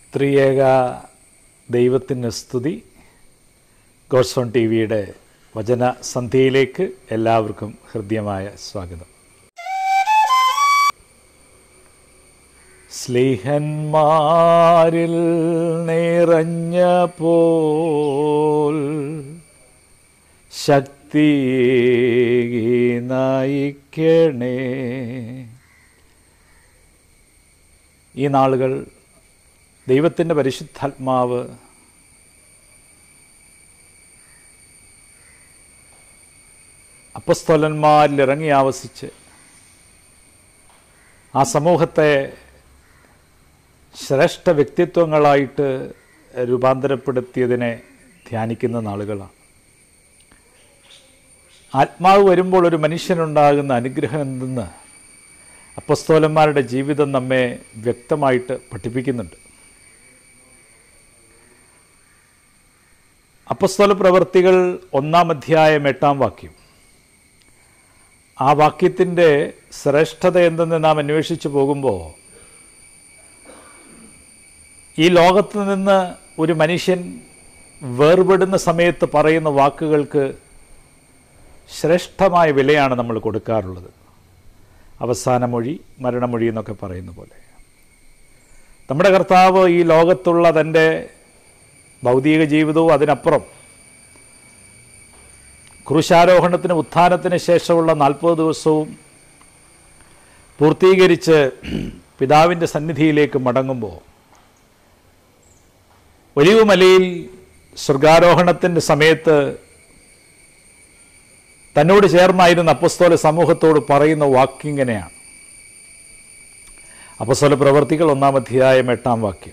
ത്രിയേക ദൈവത്തിന് സ്തുതി ഗോഡ്സോൺ ടി വിയുടെ വചന സന്ധ്യയിലേക്ക് എല്ലാവർക്കും ഹൃദ്യമായ സ്വാഗതം സ്ലിഹന്മാരിൽ നിറഞ്ഞ പോൽ ശക്തി നയിക്കണേ ഈ നാളുകൾ ദൈവത്തിൻ്റെ പരിശുദ്ധാത്മാവ് അപ്പസ്തോലന്മാരിൽ ഇറങ്ങി ആവസിച്ച് ആ സമൂഹത്തെ ശ്രേഷ്ഠ വ്യക്തിത്വങ്ങളായിട്ട് രൂപാന്തരപ്പെടുത്തിയതിനെ ധ്യാനിക്കുന്ന നാളുകളാണ് ആത്മാവ് വരുമ്പോൾ ഒരു മനുഷ്യനുണ്ടാകുന്ന അനുഗ്രഹം എന്തെന്ന് അപ്പസ്തോലന്മാരുടെ ജീവിതം നമ്മെ വ്യക്തമായിട്ട് പഠിപ്പിക്കുന്നുണ്ട് അപ്പസ്തോല പ്രവർത്തികൾ ഒന്നാം അധ്യായം എട്ടാം വാക്യം ആ വാക്യത്തിൻ്റെ ശ്രേഷ്ഠത എന്തെന്ന് നാം അന്വേഷിച്ചു പോകുമ്പോൾ ഈ ലോകത്ത് നിന്ന് ഒരു മനുഷ്യൻ വേർപെടുന്ന സമയത്ത് പറയുന്ന വാക്കുകൾക്ക് ശ്രേഷ്ഠമായ വിലയാണ് നമ്മൾ കൊടുക്കാറുള്ളത് അവസാന മൊഴി മരണമൊഴി എന്നൊക്കെ പറയുന്ന പോലെ നമ്മുടെ കർത്താവ് ഈ ലോകത്തുള്ള തൻ്റെ ഭൗതിക ജീവിതവും അതിനപ്പുറം ക്രൂശാരോഹണത്തിന് ഉത്ഥാനത്തിന് ശേഷമുള്ള നാൽപ്പത് ദിവസവും പൂർത്തീകരിച്ച് പിതാവിൻ്റെ സന്നിധിയിലേക്ക് മടങ്ങുമ്പോൾ ഒലിവ് മലയിൽ സ്വർഗാരോഹണത്തിൻ്റെ സമയത്ത് തന്നോട് ചേർന്നായിരുന്ന അപ്പസ്തോല സമൂഹത്തോട് പറയുന്ന വാക്കിങ്ങനെയാണ് അപ്പസ്തോല പ്രവർത്തികൾ ഒന്നാം അധ്യായം എട്ടാം വാക്യം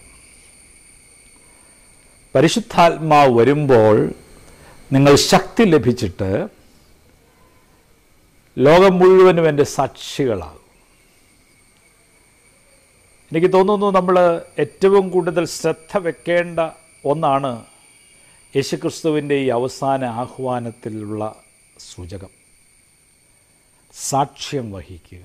പരിശുദ്ധാത്മാവ് വരുമ്പോൾ നിങ്ങൾ ശക്തി ലഭിച്ചിട്ട് ലോകം മുഴുവനും എൻ്റെ സാക്ഷികളാകും എനിക്ക് തോന്നുന്നു നമ്മൾ ഏറ്റവും കൂടുതൽ ശ്രദ്ധ വെക്കേണ്ട ഒന്നാണ് യേശുക്രിസ്തുവിൻ്റെ ഈ അവസാന ആഹ്വാനത്തിലുള്ള സൂചകം സാക്ഷ്യം വഹിക്കുക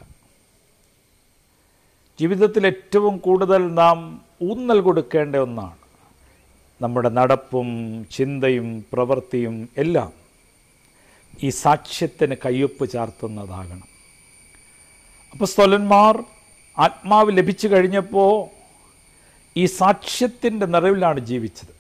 ജീവിതത്തിൽ ഏറ്റവും കൂടുതൽ നാം ഊന്നൽ കൊടുക്കേണ്ട ഒന്നാണ് നമ്മുടെ നടപ്പും ചിന്തയും പ്രവൃത്തിയും എല്ലാം ഈ സാക്ഷ്യത്തിന് കയ്യൊപ്പ് ചാർത്തുന്നതാകണം അപ്പോൾ സ്ഥലന്മാർ ആത്മാവ് ലഭിച്ചു കഴിഞ്ഞപ്പോൾ ഈ സാക്ഷ്യത്തിൻ്റെ നിറവിലാണ് ജീവിച്ചത്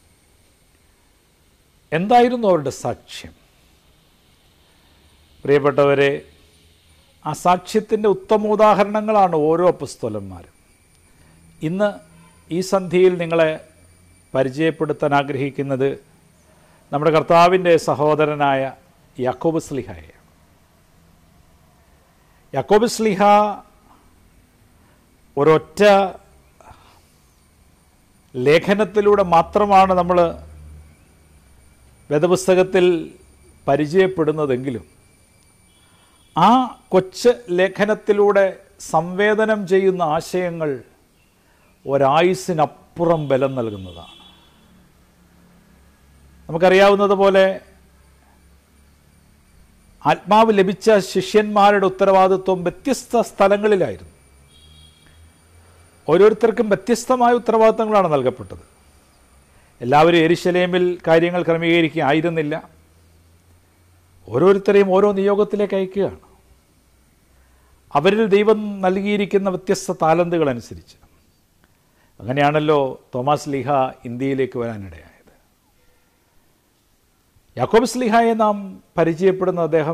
എന്തായിരുന്നു അവരുടെ സാക്ഷ്യം പ്രിയപ്പെട്ടവരെ ആ സാക്ഷ്യത്തിൻ്റെ ഉത്തമോദാഹരണങ്ങളാണ് ഓരോ പുസ്തലന്മാരും ഇന്ന് ഈ സന്ധിയിൽ നിങ്ങളെ പരിചയപ്പെടുത്താൻ ആഗ്രഹിക്കുന്നത് നമ്മുടെ കർത്താവിൻ്റെ സഹോദരനായ യാക്കോബ് സ്ലിഹയെ യാക്കോബ് സ്ലിഹ ഒരൊറ്റ ലേഖനത്തിലൂടെ മാത്രമാണ് നമ്മൾ വേദപുസ്തകത്തിൽ പരിചയപ്പെടുന്നതെങ്കിലും ആ കൊച്ച് ലേഖനത്തിലൂടെ സംവേദനം ചെയ്യുന്ന ആശയങ്ങൾ ഒരായുസിനപ്പുറം ബലം നൽകുന്നതാണ് നമുക്കറിയാവുന്നതുപോലെ ആത്മാവ് ലഭിച്ച ശിഷ്യന്മാരുടെ ഉത്തരവാദിത്വം വ്യത്യസ്ത സ്ഥലങ്ങളിലായിരുന്നു ഓരോരുത്തർക്കും വ്യത്യസ്തമായ ഉത്തരവാദിത്തങ്ങളാണ് നൽകപ്പെട്ടത് എല്ലാവരും എരിശലേമിൽ കാര്യങ്ങൾ ക്രമീകരിക്കുക ആയിരുന്നില്ല ഓരോരുത്തരെയും ഓരോ നിയോഗത്തിലേക്ക് അയക്കുകയാണ് അവരിൽ ദൈവം നൽകിയിരിക്കുന്ന വ്യത്യസ്ത താലന്തുകൾ അനുസരിച്ച് അങ്ങനെയാണല്ലോ തോമസ് ലിഹ ഇന്ത്യയിലേക്ക് വരാനിടയായത് യാക്കോബ് ലിഹായെ നാം പരിചയപ്പെടുന്ന അദ്ദേഹം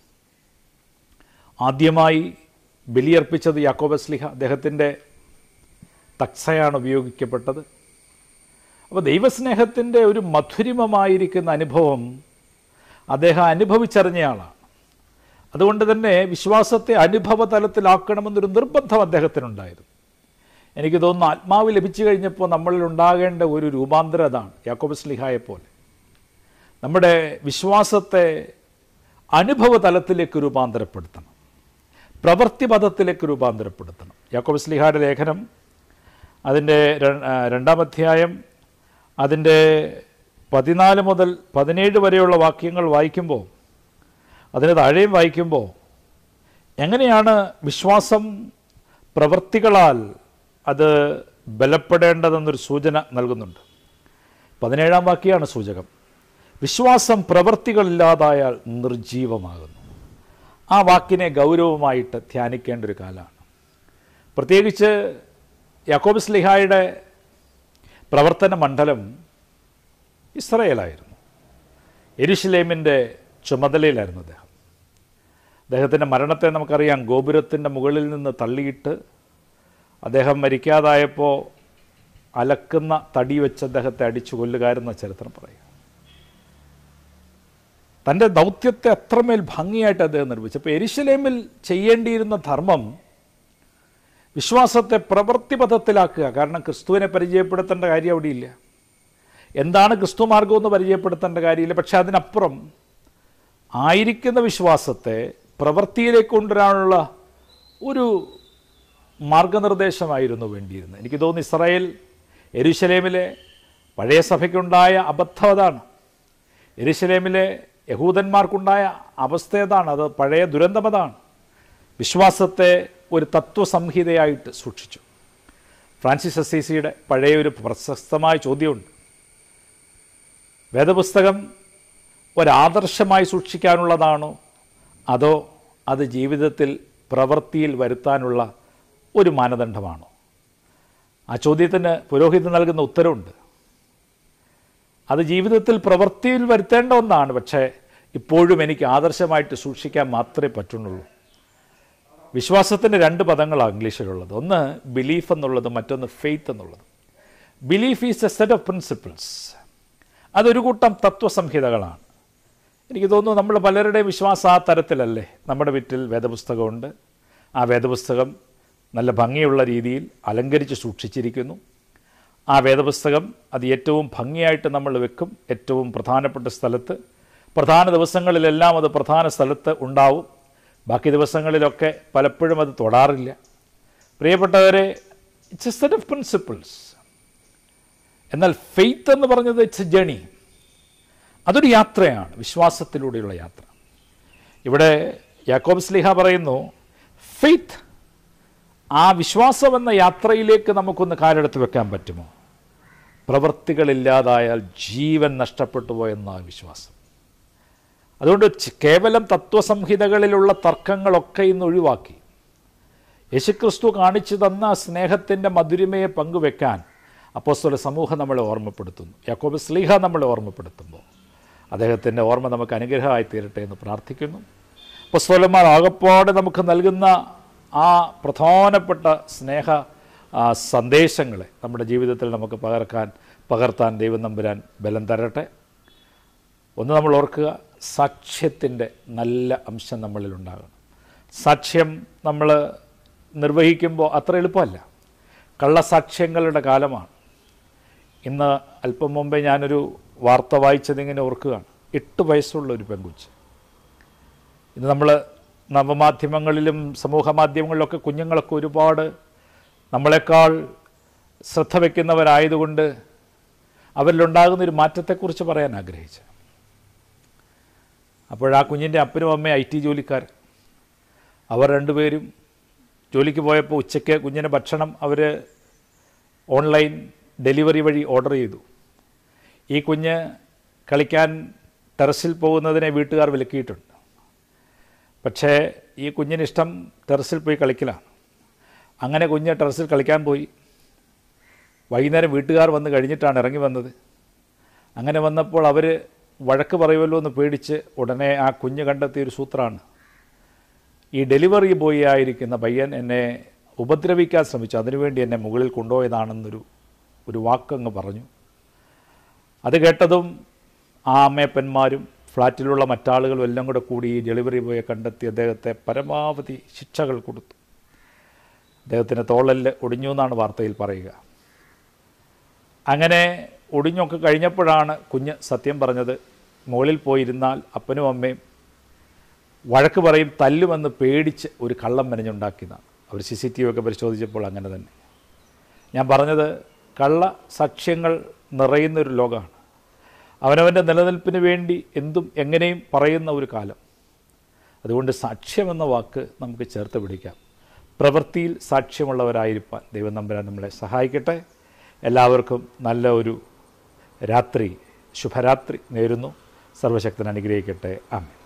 ആദ്യമായി ബലിയർപ്പിച്ചത് യാക്കോബസ് ലിഹ അദ്ദേഹത്തിൻ്റെ തക്സയാണ് ഉപയോഗിക്കപ്പെട്ടത് അപ്പോൾ ദൈവസ്നേഹത്തിൻ്റെ ഒരു മധുരിമമായിരിക്കുന്ന അനുഭവം അദ്ദേഹം അനുഭവിച്ചറിഞ്ഞയാളാണ് അതുകൊണ്ട് തന്നെ വിശ്വാസത്തെ അനുഭവ തലത്തിലാക്കണമെന്നൊരു നിർബന്ധം അദ്ദേഹത്തിനുണ്ടായിരുന്നു എനിക്ക് തോന്നുന്നു ആത്മാവ് ലഭിച്ചു കഴിഞ്ഞപ്പോൾ നമ്മളിൽ ഉണ്ടാകേണ്ട ഒരു രൂപാന്തരം അതാണ് യാക്കോബസ് ലിഹായെ പോലെ നമ്മുടെ വിശ്വാസത്തെ അനുഭവ തലത്തിലേക്ക് രൂപാന്തരപ്പെടുത്തണം പ്രവൃത്തി പദത്തിലേക്ക് രൂപാന്തരപ്പെടുത്തണം യാക്കോബസ് ലിഹായുടെ ലേഖനം അതിൻ്റെ രണ്ടാം അധ്യായം അതിൻ്റെ പതിനാല് മുതൽ പതിനേഴ് വരെയുള്ള വാക്യങ്ങൾ വായിക്കുമ്പോൾ അതിന് താഴെയും വായിക്കുമ്പോൾ എങ്ങനെയാണ് വിശ്വാസം പ്രവൃത്തികളാൽ അത് ബലപ്പെടേണ്ടതെന്നൊരു സൂചന നൽകുന്നുണ്ട് പതിനേഴാം വാക്യാണ് സൂചകം വിശ്വാസം പ്രവൃത്തികളില്ലാതായാൽ നിർജീവമാകുന്നു ആ വാക്കിനെ ഗൗരവമായിട്ട് ധ്യാനിക്കേണ്ട ഒരു കാലമാണ് പ്രത്യേകിച്ച് യാക്കോബ് സ്ലിഹായുടെ പ്രവർത്തന മണ്ഡലം ഇസ്രയേലായിരുന്നു എരുഷലേമിൻ്റെ ചുമതലയിലായിരുന്നു അദ്ദേഹം അദ്ദേഹത്തിൻ്റെ മരണത്തെ നമുക്കറിയാം ഗോപുരത്തിൻ്റെ മുകളിൽ നിന്ന് തള്ളിയിട്ട് അദ്ദേഹം മരിക്കാതായപ്പോൾ അലക്കുന്ന തടി വെച്ച് അദ്ദേഹത്തെ അടിച്ചു കൊല്ലുകാരെന്ന ചരിത്രം പറയും തൻ്റെ ദൗത്യത്തെ അത്രമേൽ ഭംഗിയായിട്ട് അദ്ദേഹം നിർവഹിച്ചു അപ്പോൾ എരിശലേമിൽ ചെയ്യേണ്ടിയിരുന്ന ധർമ്മം വിശ്വാസത്തെ പ്രവൃത്തിപഥത്തിലാക്കുക കാരണം ക്രിസ്തുവിനെ പരിചയപ്പെടുത്തേണ്ട കാര്യം അവിടെയില്ല എന്താണ് ക്രിസ്തു മാർഗമെന്ന് പരിചയപ്പെടുത്തേണ്ട കാര്യമില്ല പക്ഷെ അതിനപ്പുറം ആയിരിക്കുന്ന വിശ്വാസത്തെ പ്രവൃത്തിയിലേക്ക് കൊണ്ടുവരാനുള്ള ഒരു മാർഗനിർദ്ദേശമായിരുന്നു വേണ്ടിയിരുന്നത് എനിക്ക് തോന്നുന്നു ഇസ്രായേൽ എരുശലേമിലെ പഴയ സഭയ്ക്കുണ്ടായ അബദ്ധം അതാണ് എരുശലേമിലെ യഹൂദന്മാർക്കുണ്ടായ അവസ്ഥ അതാണ് അത് പഴയ ദുരന്തം അതാണ് വിശ്വാസത്തെ ഒരു തത്വസംഹിതയായിട്ട് സൂക്ഷിച്ചു ഫ്രാൻസിസ് അസീസിയുടെ പഴയ ഒരു പ്രശസ്തമായ ചോദ്യമുണ്ട് വേദപുസ്തകം ഒരാദർശമായി സൂക്ഷിക്കാനുള്ളതാണോ അതോ അത് ജീവിതത്തിൽ പ്രവൃത്തിയിൽ വരുത്താനുള്ള ഒരു മാനദണ്ഡമാണോ ആ ചോദ്യത്തിന് പുരോഹിതൻ നൽകുന്ന ഉത്തരവുണ്ട് അത് ജീവിതത്തിൽ പ്രവൃത്തിയിൽ വരുത്തേണ്ട ഒന്നാണ് പക്ഷേ ഇപ്പോഴും എനിക്ക് ആദർശമായിട്ട് സൂക്ഷിക്കാൻ മാത്രമേ പറ്റുന്നുള്ളൂ വിശ്വാസത്തിൻ്റെ രണ്ട് പദങ്ങളാണ് ഇംഗ്ലീഷിലുള്ളത് ഒന്ന് ബിലീഫ് എന്നുള്ളത് മറ്റൊന്ന് ഫെയ്ത്ത് എന്നുള്ളത് belief is a set of principles അതൊരു കൂട്ടം തത്വസംഹിതകളാണ് എനിക്ക് തോന്നുന്നു നമ്മൾ പലരുടെയും വിശ്വാസം ആ തരത്തിലല്ലേ നമ്മുടെ വീട്ടിൽ വേദപുസ്തകമുണ്ട് ആ വേദപുസ്തകം നല്ല ഭംഗിയുള്ള രീതിയിൽ അലങ്കരിച്ച് സൂക്ഷിച്ചിരിക്കുന്നു ആ വേദപുസ്തകം അത് ഏറ്റവും ഭംഗിയായിട്ട് നമ്മൾ വെക്കും ഏറ്റവും പ്രധാനപ്പെട്ട സ്ഥലത്ത് പ്രധാന ദിവസങ്ങളിലെല്ലാം അത് പ്രധാന സ്ഥലത്ത് ഉണ്ടാവും ബാക്കി ദിവസങ്ങളിലൊക്കെ പലപ്പോഴും അത് തൊടാറില്ല പ്രിയപ്പെട്ടവരെ it's a set of principles എന്നാൽ ഫെയ്ത്ത് എന്ന് പറഞ്ഞത് ഇറ്റ്സ് എ ജേണി അതൊരു യാത്രയാണ് വിശ്വാസത്തിലൂടെയുള്ള യാത്ര ഇവിടെ യാക്കോബ് സ്ലിഹ പറയുന്നു ഫെയ്ത്ത് ആ വിശ്വാസം എന്ന യാത്രയിലേക്ക് നമുക്കൊന്ന് കാലെടുത്ത് വെക്കാൻ പറ്റുമോ പ്രവൃത്തികളില്ലാതായാൽ ജീവൻ നഷ്ടപ്പെട്ടു പോയെന്ന വിശ്വാസം അതുകൊണ്ട് ച്- കേവലം തത്വസംഹിതകളിലുള്ള തർക്കങ്ങളൊക്കെ ഇന്ന് ഒഴിവാക്കി യേശുക്രിസ്തു കാണിച്ചു തന്ന ആ സ്നേഹത്തിൻ്റെ മധുരിമയെ പങ്കുവെക്കാൻ അപ്പോസ്തല സമൂഹം നമ്മളെ ഓർമ്മപ്പെടുത്തുന്നു യാക്കോബ് സ്ലീഹ നമ്മളെ ഓർമ്മപ്പെടുത്തുമ്പോൾ അദ്ദേഹത്തിൻ്റെ ഓർമ്മ നമുക്ക് അനുഗ്രഹമായി തീരട്ടെ എന്ന് പ്രാർത്ഥിക്കുന്നു അപ്പോസ്തലന്മാർ ആകപ്പാടെ നമുക്ക് നൽകുന്ന ആ പ്രധാനപ്പെട്ട സ്നേഹ ആ, സന്ദേശങ്ങളെ നമ്മുടെ ജീവിതത്തിൽ നമുക്ക് പകർക്കാൻ പകർത്താൻ ദൈവം നമ്പുരാൻ ബലം തരട്ടെ ഒന്ന് നമ്മൾ ഓർക്കുക സാക്ഷ്യത്തിൻ്റെ നല്ല അംശം നമ്മളിൽ ഉണ്ടാകണം സാക്ഷ്യം നമ്മൾ നിർവഹിക്കുമ്പോൾ അത്ര എളുപ്പമല്ല കള്ളസാക്ഷ്യങ്ങളുടെ കാലമാണ് ഇന്ന് അല്പം മുമ്പേ ഞാനൊരു വാർത്ത വായിച്ചതിങ്ങനെ ഓർക്കുകയാണ് എട്ട് വയസ്സുള്ള ഒരു പെൺകുച്ച് ഇന്ന് നമ്മൾ നവമാധ്യമങ്ങളിലും സമൂഹ മാധ്യമങ്ങളിലൊക്കെ കുഞ്ഞുങ്ങളൊക്കെ ഒരുപാട് നമ്മളെക്കാൾ ശ്രദ്ധ വയ്ക്കുന്നവരായതുകൊണ്ട് അവരിലുണ്ടാകുന്ന ഒരു മാറ്റത്തെക്കുറിച്ച് പറയാൻ ആഗ്രഹിച്ചു അപ്പോഴാ കുഞ്ഞിൻ്റെ അപ്പനും അമ്മയും ഐ ടി ജോലിക്കാർ അവർ രണ്ടുപേരും ജോലിക്ക് പോയപ്പോൾ ഉച്ചയ്ക്ക് കുഞ്ഞിന് ഭക്ഷണം അവർ ഓൺലൈൻ ഡെലിവറി വഴി ഓർഡർ ചെയ്തു ഈ കുഞ്ഞ് കളിക്കാൻ ടെറസിൽ പോകുന്നതിനെ വീട്ടുകാർ വിലക്കിയിട്ടുണ്ട് പക്ഷേ ഈ കുഞ്ഞിന് ഇഷ്ടം ടെറസിൽ പോയി കളിക്കലാണ് അങ്ങനെ കുഞ്ഞ് ടെറസിൽ കളിക്കാൻ പോയി വൈകുന്നേരം വീട്ടുകാർ വന്ന് കഴിഞ്ഞിട്ടാണ് ഇറങ്ങി വന്നത് അങ്ങനെ വന്നപ്പോൾ അവർ വഴക്ക് പറയുമല്ലോ എന്ന് പേടിച്ച് ഉടനെ ആ കുഞ്ഞ് കണ്ടെത്തിയ ഒരു സൂത്രമാണ് ഈ ഡെലിവറി ബോയ് ആയിരിക്കുന്ന പയ്യൻ എന്നെ ഉപദ്രവിക്കാൻ ശ്രമിച്ചു അതിനുവേണ്ടി എന്നെ മുകളിൽ കൊണ്ടുപോയതാണെന്നൊരു ഒരു വാക്കങ്ങ് പറഞ്ഞു അത് കേട്ടതും ആ അമ്മയപ്പന്മാരും ഫ്ലാറ്റിലുള്ള മറ്റാളുകളും എല്ലാം കൂടെ കൂടി ഈ ഡെലിവറി ബോയെ കണ്ടെത്തി അദ്ദേഹത്തെ പരമാവധി ശിക്ഷകൾ കൊടുത്തു അദ്ദേഹത്തിൻ്റെ തോളല് ഒടിഞ്ഞു എന്നാണ് വാർത്തയിൽ പറയുക അങ്ങനെ ഒടിഞ്ഞൊക്കെ കഴിഞ്ഞപ്പോഴാണ് കുഞ്ഞ് സത്യം പറഞ്ഞത് മുകളിൽ പോയിരുന്നാൽ അപ്പനും അമ്മയും വഴക്ക് പറയും തല്ലുമെന്ന് പേടിച്ച് ഒരു കള്ളം മെനഞ്ഞുണ്ടാക്കിയതാണ് അവർ സി സി ടി വി ഒക്കെ പരിശോധിച്ചപ്പോൾ അങ്ങനെ തന്നെ ഞാൻ പറഞ്ഞത് കള്ള സാക്ഷ്യങ്ങൾ നിറയുന്നൊരു ലോകമാണ് അവനവൻ്റെ നിലനിൽപ്പിന് വേണ്ടി എന്തും എങ്ങനെയും പറയുന്ന ഒരു കാലം അതുകൊണ്ട് സാക്ഷ്യമെന്ന വാക്ക് നമുക്ക് ചേർത്ത് പിടിക്കാം പ്രവൃത്തിയിൽ സാക്ഷ്യമുള്ളവരായിരിക്കാൻ ദൈവം നമ്പരാൻ നമ്മളെ സഹായിക്കട്ടെ എല്ലാവർക്കും നല്ല ഒരു രാത്രി ശുഭരാത്രി നേരുന്നു സർവശക്തൻ അനുഗ്രഹിക്കട്ടെ ആമേൻ